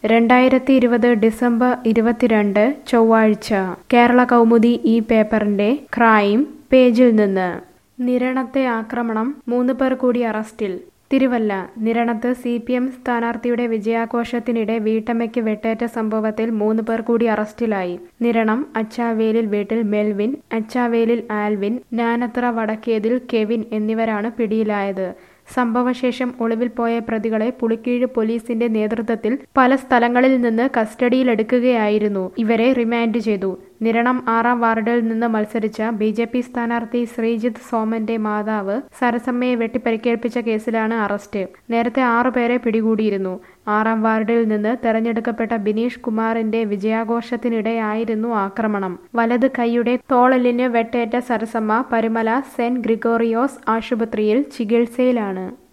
രണ്ടായിരത്തി ഇരുപത് ഡിസംബർ ഇരുപത്തിരണ്ട് ചൊവ്വാഴ്ച കേരള കൗമുദി ഈ പേപ്പറിന്റെ ക്രൈം പേജിൽ നിന്ന് നിരണത്തെ ആക്രമണം മൂന്ന് പേർ കൂടി അറസ്റ്റിൽ തിരുവല്ല നിരണത്ത് സി പി എം സ്ഥാനാർത്ഥിയുടെ വിജയാഘോഷത്തിനിടെ വീട്ടമ്മയ്ക്ക് വെട്ടേറ്റ സംഭവത്തിൽ മൂന്ന് പേർ കൂടി അറസ്റ്റിലായി നിരണം അച്ചാവേലിൽ വീട്ടിൽ Melvin Achavelil Alvin Nanathra Vadakkethil Kevin എന്നിവരാണ് പിടിയിലായത് സംഭവശേഷം ഒളിവിൽ പോയ പ്രതികളെ പുളിക്കീഴ് പോലീസിന്റെ നേതൃത്വത്തിൽ പല സ്ഥലങ്ങളിൽ നിന്ന് കസ്റ്റഡിയിലെടുക്കുകയായിരുന്നു ഇവരെ റിമാൻഡ് ചെയ്തു നിരണം ആറാം വാർഡിൽ നിന്ന് മത്സരിച്ച ബി ജെ പി സ്ഥാനാർത്ഥി ശ്രീജിത്ത് സോമന്റെ മാതാവ് സരസമ്മയെ വെട്ടിപ്പരിക്കേൽപ്പിച്ച കേസിലാണ് അറസ്റ്റ് നേരത്തെ ആറുപേരെ പിടികൂടിയിരുന്നു ആറാം വാർഡിൽ നിന്ന് തെരഞ്ഞെടുക്കപ്പെട്ട ബിനീഷ് കുമാറിന്റെ വിജയാഘോഷത്തിനിടെയായിരുന്നു ആക്രമണം വലത് കൈയുടെ തോളലിന് വെട്ടേറ്റ സരസമ്മ പരുമല സെന്റ് ഗ്രിഗോറിയോസ് ആശുപത്രിയിൽ ചികിത്സയിലാണ്